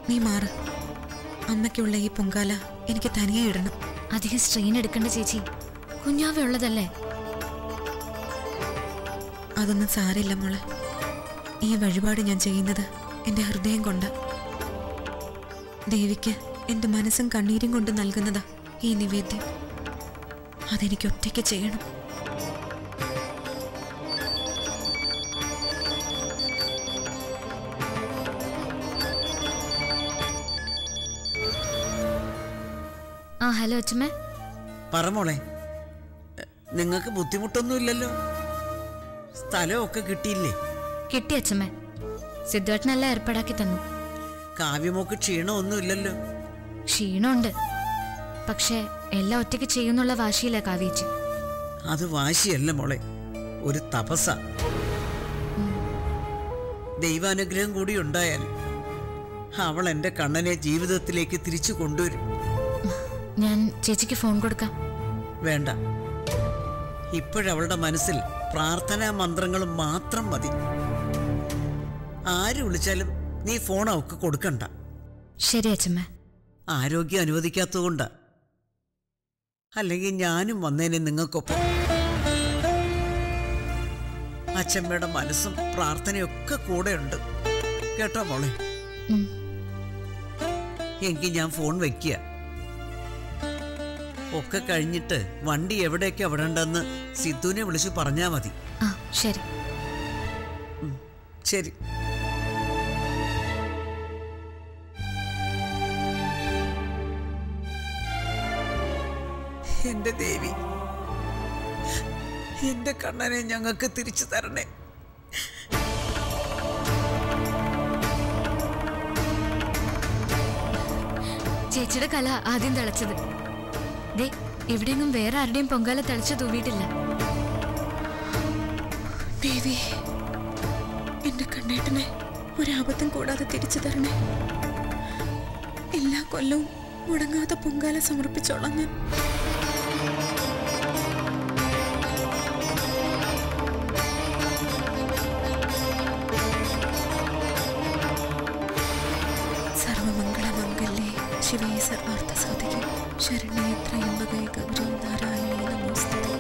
നീ മാറ് അമ്മയ്ക്കുള്ള ഈ പൊങ്കാല എനിക്ക് തനിയെ ഇടണം അധികം സ്ട്രെയിൻ എടുക്കണ്ട ചേച്ചി കുഞ്ഞാവ ഉള്ളതല്ലേ അതൊന്നും സാരില്ല മോളെ ഈ വഴിപാട് ഞാൻ ചെയ്യുന്നത് എൻ്റെ ഹൃദയം കൊണ്ട് ദേവിക്ക് എൻ്റെ മനസ്സും കണ്ണീരും കൊണ്ട് നൽകുന്നതാ ഈ നിവേദ്യം അതെനിക്ക് ഒറ്റയ്ക്ക് ചെയ്യണം ആ ഹലോ അച്ഛമ്മേ പറ മോളെ നിങ്ങൾക്ക് ബുദ്ധിമുട്ടൊന്നുമില്ലല്ലോ സ്ഥലമൊക്കെ കിട്ടിയില്ലേ കിട്ടി അച്ഛമ്മേ സിദ്ധുവേട്ടനെല്ലാം ഏർപ്പാടാക്കി തന്നു കാവ്യമോക്ക് ക്ഷീണമൊന്നുമില്ലല്ലോ ക്ഷീണമുണ്ട് പക്ഷേ എല്ലാം ഒറ്റയ്ക്ക് ചെയ്യുന്നുള്ള വാശിയില്ല കാവ്യേച്ചി അത് വാശിയല്ല മോളെ ഒരു തപസ ദൈവാനുഗ്രഹം കൂടി ഉണ്ടായാൽ അവൾ എൻ്റെ കണ്ണനെ ജീവിതത്തിലേക്ക് തിരിച്ചു കൊണ്ടുവരും ഞാൻ ചേച്ചിക്ക് ഫോൺ കൊടുക്കാം വേണ്ട ഇപ്പോഴവളുടെ മനസ്സിൽ പ്രാർത്ഥനാ മന്ത്രങ്ങൾ മാത്രം മതി ആര് വിളിച്ചാലും നീ ഫോൺ അവൾക്ക് കൊടുക്കണ്ട ശരി അച്ഛമ്മേ ആരോഗ്യം അനുവദിക്കാത്തതുകൊണ്ടാ അല്ലെങ്കിൽ ഞാനും വന്നേനെ നിങ്ങൾക്കൊപ്പം അച്ഛമ്മയുടെ മനസ്സും പ്രാർത്ഥനയൊക്കെ കൂടെയുണ്ട് കേട്ടോ മോളെ ഉം. എങ്കിൽ ഞാൻ ഫോൺ വെക്കുക ഒക്കെ കഴിഞ്ഞിട്ട് വണ്ടി എവിടെയൊക്കെ വിടണ്ടെന്ന് സിദ്ധുവിനെ വിളിച്ചു പറഞ്ഞാ മതി ആ ശരി ശരി എന്റെ ദേവി എന്റെ കണ്ണനെ ഞങ്ങൾക്ക് തിരിച്ചു തരണേ ചേച്ചിയുടെ കല ആദ്യം തിളച്ചത് ദേ എവിടെയെങ്കിലും വേറെ ആരുടെയും പൊങ്കാല തിളച്ചു തൂവിയിട്ടില്ല ദേവി എന്റെ കണ്ണേട്ടനെ ഒരാപത്തും കൂടാതെ തിരിച്ചു തരണേ എല്ലാ കൊല്ലവും മുടങ്ങാതെ പൊങ്കാല സമർപ്പിച്ചോളാം ഞാൻ സർവമംഗളമംഗല്യേ ശിവേ സർവാർത്ഥസാധികേ ശരണേ ത്രയംബകേ ഗൗരി നാരായണേ നമോസ്തുതേ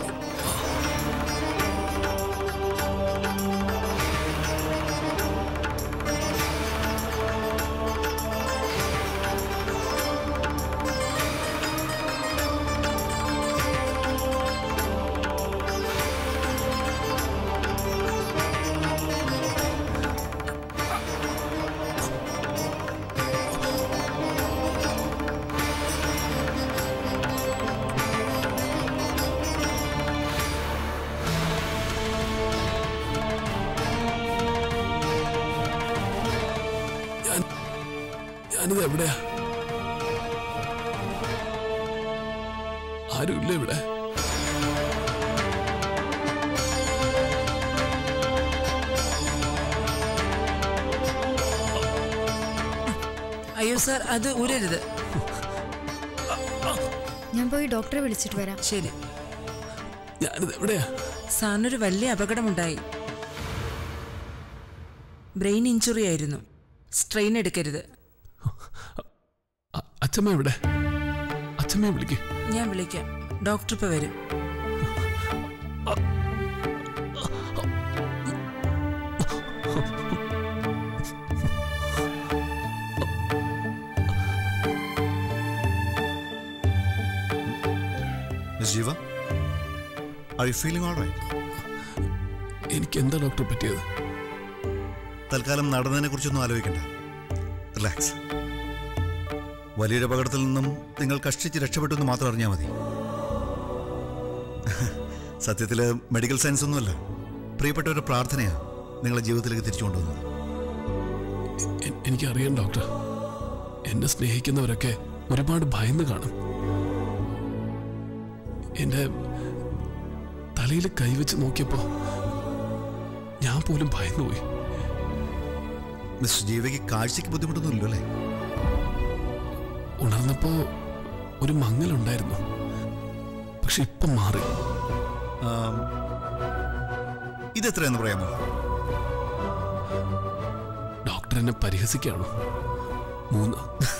ഞാനിത് എവിടെയാ ആരുമില്ല ഇവിടെ അയ്യോ സാർ അത് ഊരരുത് ഞാൻ പോയി ഡോക്ടറെ വിളിച്ചിട്ട് വരാം ശരി ഞാനിത് എവിടെയാ സാറിനൊരു വലിയ അപകടമുണ്ടായി ബ്രെയിൻ ഇഞ്ചുറി ആയിരുന്നു സ്ട്രെയിൻ എടുക്കരുത് അ- അച്ഛമ്മ എവിടെ അച്ഛമ്മയെ വിളിക്ക് ഞാൻ വിളിക്കാം ഡോക്ടർ ഇപ്പൊ വരും Miss Jiva, are you feeling all right? എനിക്ക് എന്താ ഡോക്ടർ പറ്റിയത് തൽക്കാലം നടന്നതിനെ കുറിച്ചൊന്നും ആലോചിക്കണ്ട റിലാക്സ് വലിയൊരു അപകടത്തിൽ നിന്നും നിങ്ങൾ കഷ്ടിച്ച് രക്ഷപ്പെട്ടു എന്ന് മാത്രം അറിഞ്ഞാൽ മതി സത്യത്തിൽ മെഡിക്കൽ സയൻസ് ഒന്നുമല്ല പ്രിയപ്പെട്ട ഒരു പ്രാർത്ഥനയാണ് നിങ്ങളെ ജീവിതത്തിലേക്ക് തിരിച്ചു കൊണ്ടുവന്നത് എ- എനിക്കറിയാം ഡോക്ടർ എന്നെ സ്നേഹിക്കുന്നവരൊക്കെ ഒരുപാട് ഭയന്ന് കാണും എന്റെ തലയിൽ കൈവച്ച് നോക്കിയപ്പോ ഞാൻ പോലും ഭയന്നുപോയി മിസ് ജീവയ്ക്ക് കാഴ്ചയ്ക്ക് ബുദ്ധിമുട്ടൊന്നുമില്ലല്ലോ അല്ലേ ഉണർന്നപ്പോ ഒരു മങ്ങലുണ്ടായിരുന്നു പക്ഷെ ഇപ്പം മാറി ആം, ഇതെത്രയാന്ന് പറയാമോ ഡോക്ടർ എന്നെ പരിഹസിക്കുകയാണോ മൂന്ന്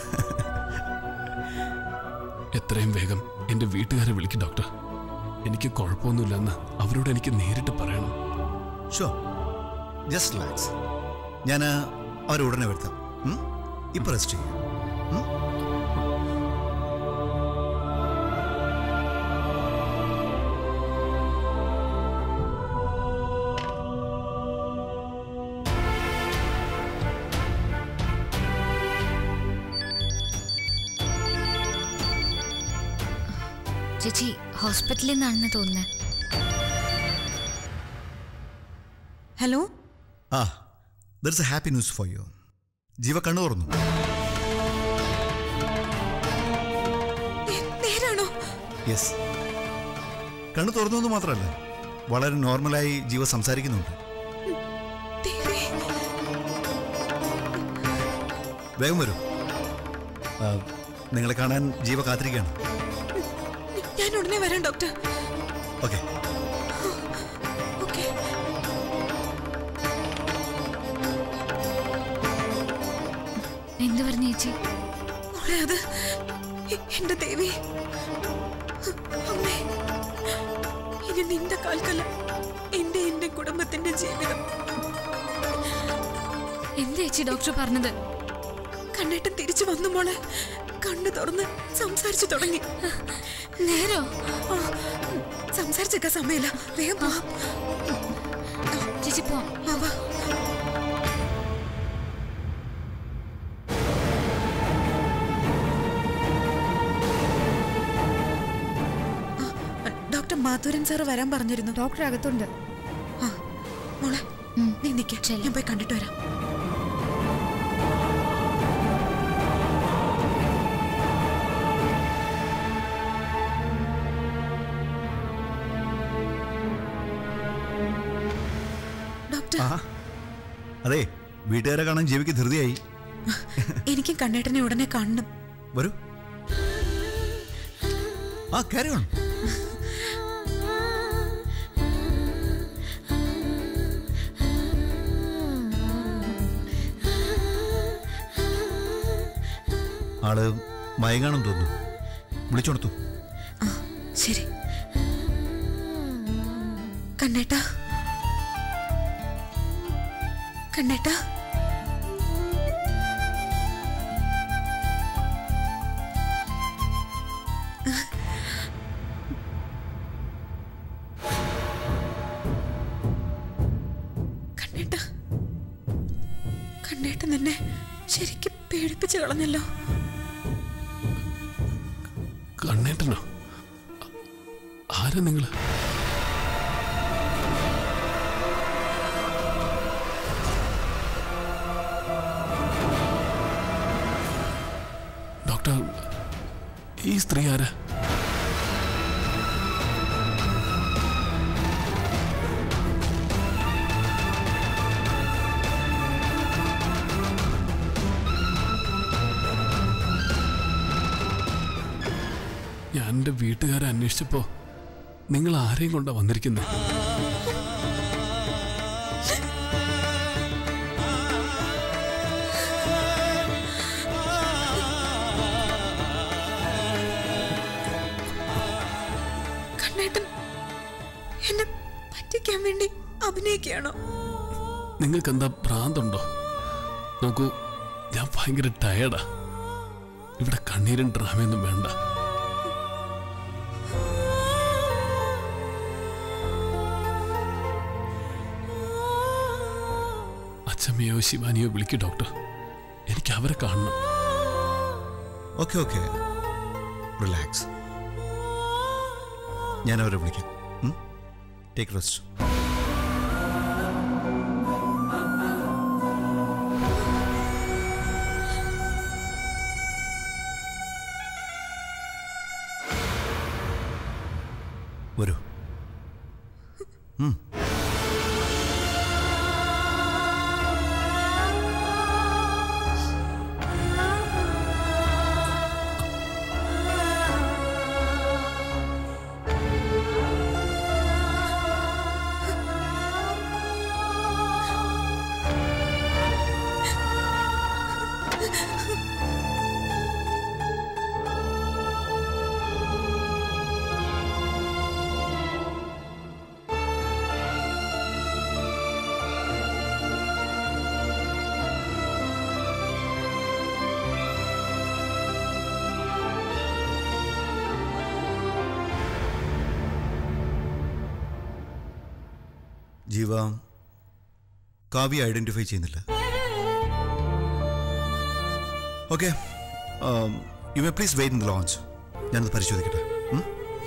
എത്രയും വേഗം എന്റെ വീട്ടുകാരെ വിളിക്കും ഡോക്ടർ എനിക്ക് കുഴപ്പമൊന്നുമില്ലെന്ന് അവരോട് എനിക്ക് നേരിട്ട് പറയണം ഷോ ജസ്റ്റ് റിലാക്സ് ഞാൻ അവരെ ഉടനെ വരുത്താം ഉം? ഇപ്പൊ റെസ്റ്റ് ചെയ്യും ചേച്ചി ഹോസ്പിറ്റലിൽ നിന്നാണെന്ന് തോന്നുന്നത് hello ah there's a happy news for you Jeeva കണ്ണു തുറന്നു നേ- നേരാണോ യെസ് കണ്ണു തുറന്നു എന്ന് മാത്രമല്ല വളരെ നോർമലായി ജീവ സംസാരിക്കുന്നുണ്ട് ദേവി വേഗം വരൂ ആ, നിങ്ങളെ കാണാൻ ജീവ കാത്തിരിക്കുകയാണ് ഞാൻ ഉടനെ വരാം ഡോക്ടർ ഓക്കെ ഓക്കെ എന്ത് പറഞ്ഞു ചേച്ചി മോളെ അത് എ- എന്റെ ദേവി അമ്മേ ഇനി നിന്റെ കാൽക്കല്ല എന്റെ എന്റെ കുടുംബത്തിന്റെ ജീവിതം എന്ത് ചേച്ചി ഡോക്ടർ പറഞ്ഞത് കണ്ണേട്ടൻ തിരിച്ചു വന്നു മോളെ കണ്ണു തുറന്ന് സംസാരിച്ചു തുടങ്ങി നേരോ ആ, സംസാരിച്ചേക്കാൻ സമയമില്ല വേഗം പോവാം ചേച്ചി പോവാം ആ, വാ. ആ, ഡോക്ടർ മാധുരൻ സാറ് വരാൻ പറഞ്ഞിരുന്നു ഡോക്ടർ അകത്തുണ്ട് ആ മോളെ ഉം. നീ നിക്ക ചെല്ല്. ഞാൻ പോയി കണ്ടിട്ട് വരാം ഡോക്ടർ ആ അതെ വീട്ടുകാരെ കാണാൻ ജീവിക്ക് ധൃതിയായി എനിക്ക് കണ്ണേട്ടനെ ഉടനെ കാണണം വരൂ ആ കാരി ഓൺ ആള് മയങ്ങാണെന്ന് തോന്നുന്നു വിളിച്ചോണത്തു ആ ശരി കണ്ണേട്ടാ കണ്ണേട്ടാ കണ്ണേട്ടാ കണ്ണേട്ടൻ തന്നെ ശരിക്കും പേടിപ്പിച്ച് കളഞ്ഞല്ലോ കണ്ണേട്ടനോ ആരാ നിങ്ങള് ഡോക്ടർ ഈ സ്ത്രീ ആരാ ഞാൻ എൻ്റെ വീട്ടുകാരെ അന്വേഷിച്ചപ്പോ നിങ്ങൾ ആരെയും കൊണ്ടാ വന്നിരിക്കുന്നത് കണ്ണേട്ടൻ എന്നെ പറ്റിക്കാൻ വേണ്ടി അഭിനയിക്കുകയാണോ നിങ്ങൾക്ക് എന്താ ഭ്രാന്തുണ്ടോ നോക്കൂ ഞാൻ ഭയങ്കര ടയർഡാ ഇവിടെ കണ്ണീരും ഡ്രാമയൊന്നും വേണ്ട അച്ഛമ്മയോ ശിവാനിയോ വിളിക്കൂ ഡോക്ടർ എനിക്ക് അവരെ കാണണം ഓക്കെ ഓക്കെ റിലാക്സ് ഞാൻ അവരെ വിളിക്കാം ടേക്ക് റെസ്റ്റ് വരൂ ഉം. ജീവ കാവ്യ ഐഡന്റിഫൈ ചെയ്യുന്നില്ല okay you may please wait in the lounge ഞാനത് പരിശോധിക്കട്ടെ ഉം?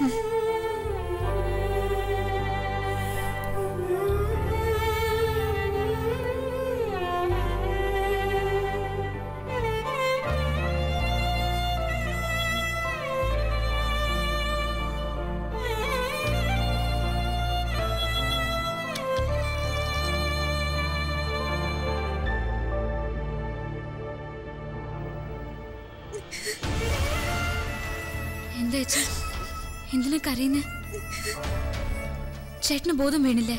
എന്താ ചേച്ചി എന്തിനാ കരയുന്നേ ചേട്ടന് ബോധം വീണില്ലേ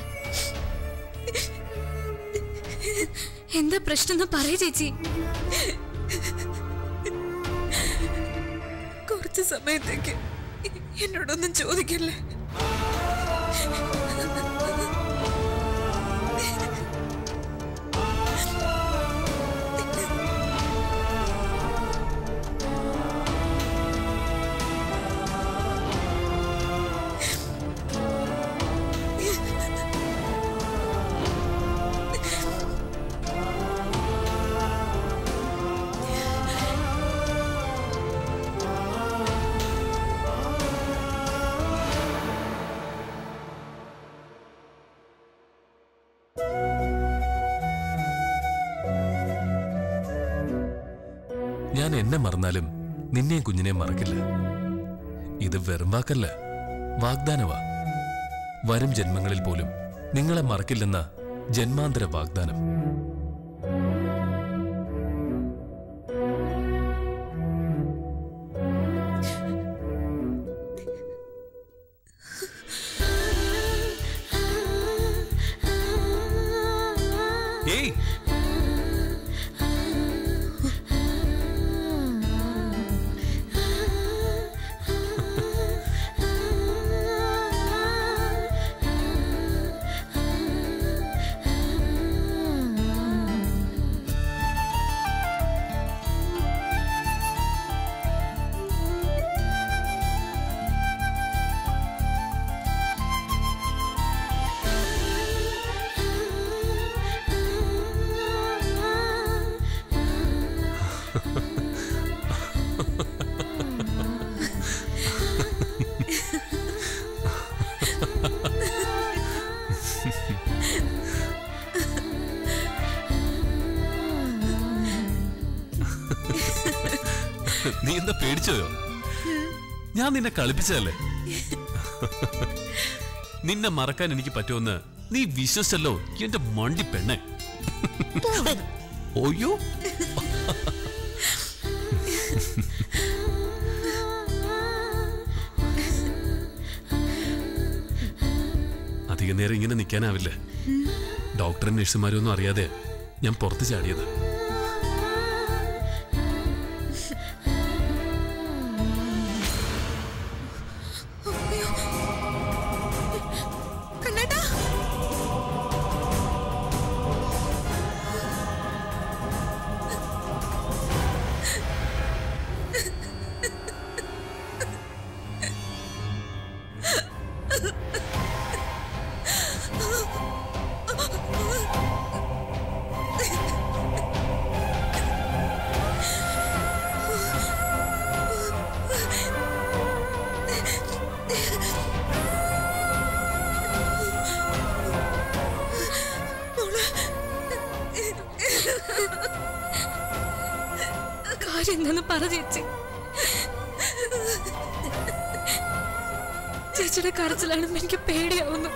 എന്താ പ്രശ്നം എന്ന് പറയ ചേച്ചി കുറച്ച് സമയത്തേക്ക് എന്നോടൊന്നും ചോദിക്കല്ലേ ഞാൻ എന്നെ മറന്നാലും നിന്നെയും കുഞ്ഞിനെയും മറക്കില്ല ഇത് വെറും വാക്കല്ല വാഗ്ദാനവാ വരും ജന്മങ്ങളിൽ പോലും നിങ്ങളെ മറക്കില്ലെന്ന ജന്മാന്തര വാഗ്ദാനം ഏയ് നീ എന്താ പേടിച്ചോയോ ഞാൻ നിന്നെ കളിപ്പിച്ചതല്ലേ നിന്നെ മറക്കാൻ എനിക്ക് പറ്റുമെന്ന് നീ വിശ്വസിച്ചല്ലോ എന്റെ മണ്ടി പെണ്ണെ ഓയ്യോ അധിക നേരം ഇങ്ങനെ നിൽക്കാനാവില്ല ഡോക്ടറും നഴ്സുമാരും ഒന്നും അറിയാതെ ഞാൻ പുറത്ത് ചാടിയത് കണ്ണേട്ടാ കാര്യം എന്താന്ന് പറ ചേച്ചി ചേച്ചിയുടെ കരച്ചിലാണെന്ന് എനിക്ക് പേടിയാവുന്നു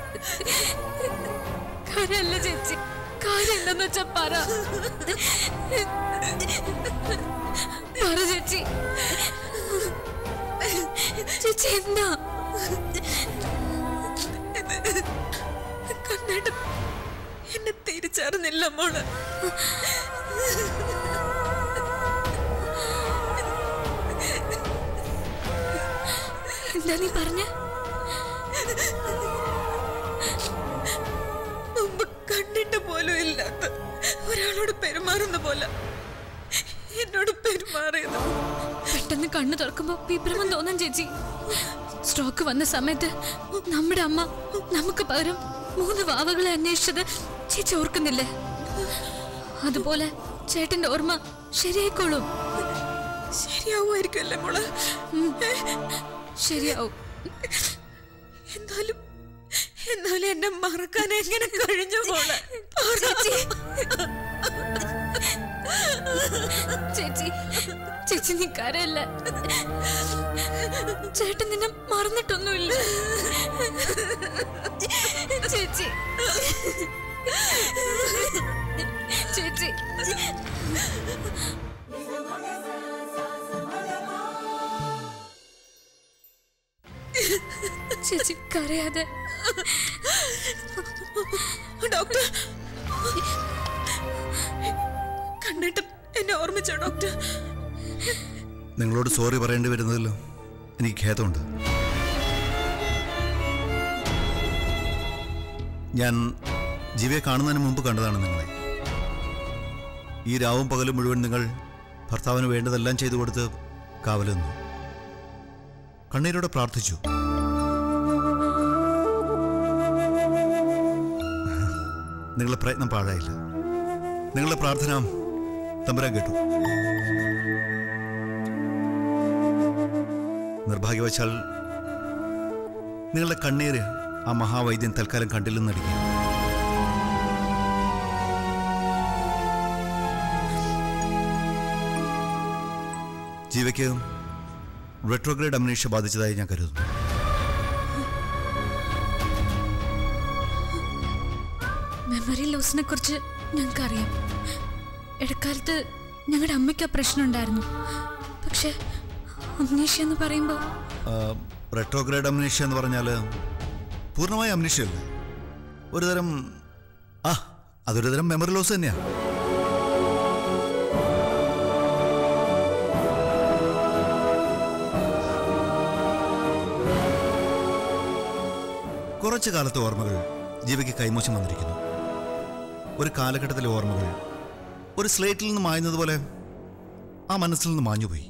കാര്യമല്ല ചേച്ചി കാര്യം എന്താന്ന് വെച്ചാ പറ പറ ചേച്ചി ചേച്ചി എന്താ കണ്ണേട്ടൻ എന്നെ തിരിച്ചറിഞ്ഞില്ല മോള് എന്താ നീ പറഞ്ഞ മുമ്പ് കണ്ടിട്ട് പോലും ഇല്ലാത്ത ഒരാളോട് പെരുമാറുന്ന പോലെ എന്നോട് പെരുമാറിയത് പെട്ടെന്ന് കണ്ണു തുറക്കുമ്പോ വിഭ്രമം തോന്നാൻ ചേച്ചി സ്ട്രോക്ക് വന്ന സമയത്ത് നമ്മുടെ അമ്മ നമുക്ക് പകരം മൂന്ന് വാവകളെ അന്വേഷിച്ചത് ചേച്ചി ഓർക്കുന്നില്ലേ അതുപോലെ ചേട്ടന്റെ ഓർമ്മ ശരിയായിക്കോളും ശരിയാവുമായിരിക്കുമല്ലേ മോള് ഏ? ശരിയാവും എന്നാലും എന്നാലും എന്നെ മറക്കാൻ എങ്ങനെ കഴിഞ്ഞു മോള് ചേച്ചി ചേച്ചി നീ കരയല്ല ചേട്ടൻ നിന്നെ മറന്നിട്ടൊന്നുമില്ല ചേച്ചി ചേച്ചി ചേച്ചി കരയാതെ ഡോക്ടർ കണ്ടിട്ട് എന്നെ ഓർമ്മിച്ചോ ഡോക്ടർ നിങ്ങളോട് സോറി പറയേണ്ടി വരുന്നതിൽ എനിക്ക് ഖേദമുണ്ട് ഞാൻ ജീവിയെ കാണുന്നതിന് മുമ്പ് കണ്ടതാണ് നിങ്ങളെ ഈ രാവും പകലും മുഴുവൻ നിങ്ങൾ ഭർത്താവിന് വേണ്ടതെല്ലാം ചെയ്തു കൊടുത്ത് കാവൽ നിന്നു കണ്ണീരോടെ പ്രാർത്ഥിച്ചു നിങ്ങളുടെ പ്രയത്നം പാഴായില്ല നിങ്ങളുടെ പ്രാർത്ഥന തമ്പുരാൻ കേട്ടു നിർഭാഗ്യവശാൽ നിങ്ങളുടെ കണ്ണീര് ആ മഹാവൈദ്യൻ തൽക്കാലം കണ്ടില്ലെന്നടിക്കും ജീവയ്ക്ക് റെട്രോഗ്രേഡ് അമനീഷ ബാധിച്ചതായി ഞാൻ കരുതുന്നു മെമ്മറി ലോസിനെ കുറിച്ച് ഞങ്ങൾക്കറിയാം ഇടക്കാലത്ത് ഞങ്ങളുടെ അമ്മയ്ക്ക് ആ പ്രശ്നം ഉണ്ടായിരുന്നു പക്ഷെ അമ്നീഷ്യ എന്ന് പറയുമ്പോൾ റെട്രോഗ്രേഡ് അമനീഷ്യ എന്ന് പറഞ്ഞാൽ പൂർണ്ണമായ അമനീഷ്യ അല്ല ഒരുതരം ആ അതൊരു തരം മെമ്മറി ലോസ് തന്നെയാണ് കുറച്ചു കാലത്തെ ഓർമ്മകൾ ജീവിക്ക് കൈമോശം വന്നിരിക്കുന്നു ഒരു കാലഘട്ടത്തിലെ ഓർമ്മകൾ ഒരു സ്ലേറ്റിൽ നിന്ന് മായുന്നതുപോലെ ആ മനസ്സിൽ നിന്ന് മാഞ്ഞുപോയി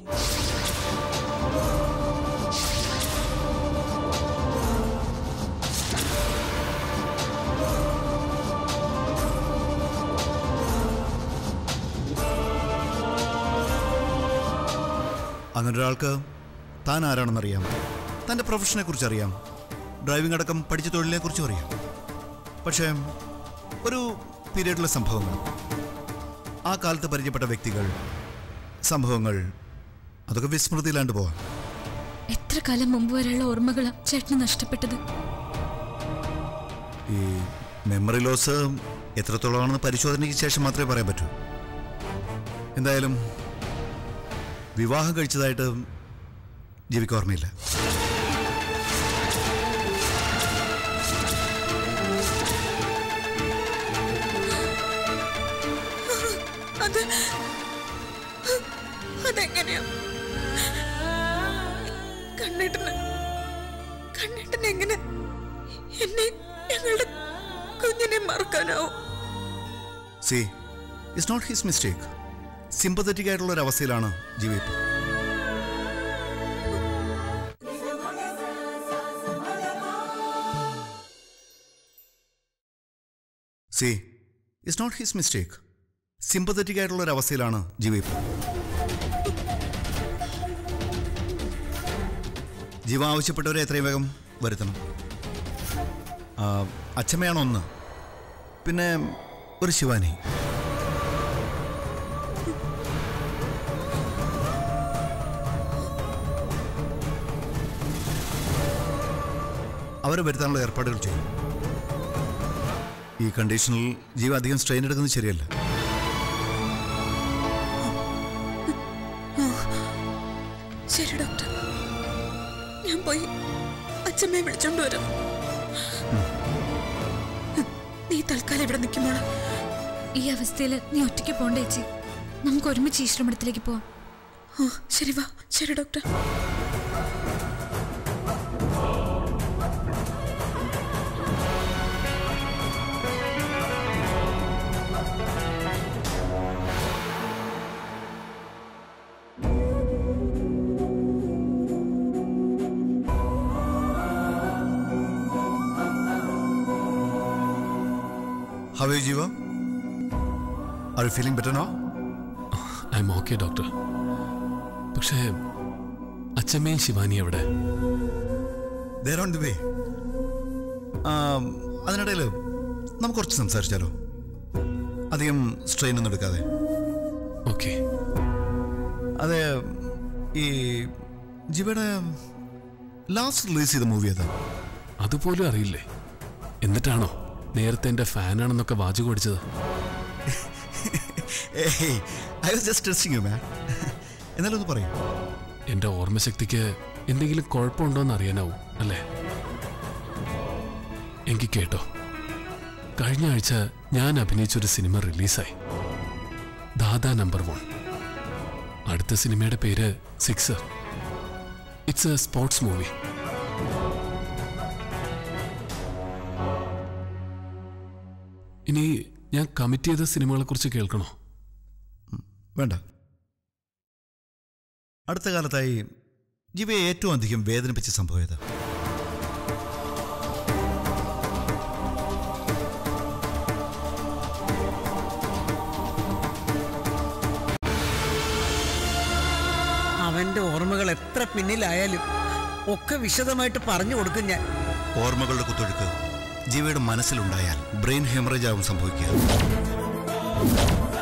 അങ്ങനെ ഒരാൾക്ക് താൻ ആരാണെന്നറിയാം തൻ്റെ പ്രൊഫഷനെ കുറിച്ച് അറിയാം ഡ്രൈവിംഗ് അടക്കം പഠിച്ച തൊഴിലിനെ കുറിച്ചും അറിയാം പക്ഷേ ഒരു പീരീഡിലെ സംഭവങ്ങൾ ആ കാലത്ത് പരിചയപ്പെട്ട വ്യക്തികൾ സംഭവങ്ങൾ അതൊക്കെ വിസ്മൃതിയിലാണ്ട് പോവാം എത്ര കാലം മുമ്പ് വരെയുള്ള ഓർമ്മകളാണ് ചേട്ടന് നഷ്ടപ്പെട്ടത് ഈ മെമ്മറി ലോസ് എത്രത്തോളമാണെന്ന് പരിശോധനയ്ക്ക് ശേഷം മാത്രമേ പറയാൻ പറ്റൂ എന്തായാലും വിവാഹം കഴിച്ചതായിട്ട് ജീവിക്ക് ഓർമ്മയില്ല അത് അതെങ്ങനെയാ കണ്ണേട്ടന് കണ്ണേട്ടന് എങ്ങനെ എന്നെ ഞങ്ങളുടെ കുഞ്ഞിനെ മറക്കാനാവും see it's not his mistake sympathetic ആയിട്ടുള്ള ഒരു അവസ്ഥയിലാണ് ജീവി ഇപ്പോൾ see it's not his mistake sympathetic ആയിട്ടുള്ള ഒരു അവസ്ഥയിലാണ് ജീവി ഇപ്പോൾ ജീവ ആവശ്യപ്പെട്ടവരെ എത്രയും വേഗം വരുത്തണം ആ, അച്ഛമ്മയാണ് ഒന്ന് പിന്നെ ഒരു ശിവാനി അവരെ വരുത്താനുള്ള ഏർപ്പാടുകൾ ചെയ്യും ഈ കണ്ടീഷനിൽ ജീവ അധികം സ്ട്രെയിൻ എടുക്കുന്നത് ശരിയല്ല ശരി ഡോക്ടർ ഞാൻ പോയി അച്ഛമ്മയെ വിളിച്ചോണ്ട് വരാം നീ തൽക്കാലം ഇവിടെ നിൽക്കുമ്പോളാ ഈ അവസ്ഥയിൽ നീ ഒറ്റയ്ക്ക് പോണ്ടേ ചേച്ചി നമുക്ക് ഒരുമിച്ച് ഈശ്വരമഠത്തിലേക്ക് പോവാം ഓ ശരി വാ ശരി doctor how you Jeeva are you feeling better no I am okay doctor പക്ഷേ അച്ഛമ്മയും ശിവാനി എവിടെ ദർ ഓൺ ദി വേ അതിനിടയിൽ നമുക്ക് കുറച്ച് സംസാരിച്ചാലോ അധികം സ്ട്രെയിൻ ഒന്നും എടുക്കാതെ ഓക്കെ അതെ ഈ ജിവയുടെ ലാസ്റ്റ് റിലീസ് ചെയ്ത മൂവി ഏതാ അതുപോലും അറിയില്ലേ എന്നിട്ടാണോ നേരത്തെ എൻ്റെ ഫാനാണെന്നൊക്കെ വാചകം അടിച്ചത് I was just testing you man എന്നാലും ഒന്ന് പറയൂ എൻ്റെ ഓർമ്മശക്തിക്ക് എന്തെങ്കിലും കുഴപ്പമുണ്ടോയെന്ന് അറിയാനാവും അല്ലേ എങ്കിൽ കേട്ടോ കഴിഞ്ഞ ആഴ്ച ഞാൻ അഭിനയിച്ചൊരു സിനിമ റിലീസായി ദാദാ നമ്പർ വൺ അടുത്ത സിനിമയുടെ പേര് sixer it's a sports movie ഇനി ഞാൻ കമ്മിറ്റ് ചെയ്ത സിനിമകളെക്കുറിച്ച് കേൾക്കണോ വേണ്ട അടുത്ത കാലത്തായി ജിവയെ ഏറ്റവും അധികം വേദനിപ്പിച്ച സംഭവം ഏതാ അവന്റെ ഓർമ്മകൾ എത്ര പിന്നിലായാലും ഒക്കെ വിശദമായിട്ട് പറഞ്ഞു കൊടുക്കും ഞാൻ ഓർമ്മകളുടെ കുത്തൊഴുക്ക് ജിവയുടെ മനസ്സിലുണ്ടായാൽ ബ്രെയിൻ ഹെമറേജ് ആവും സംഭവിക്കുക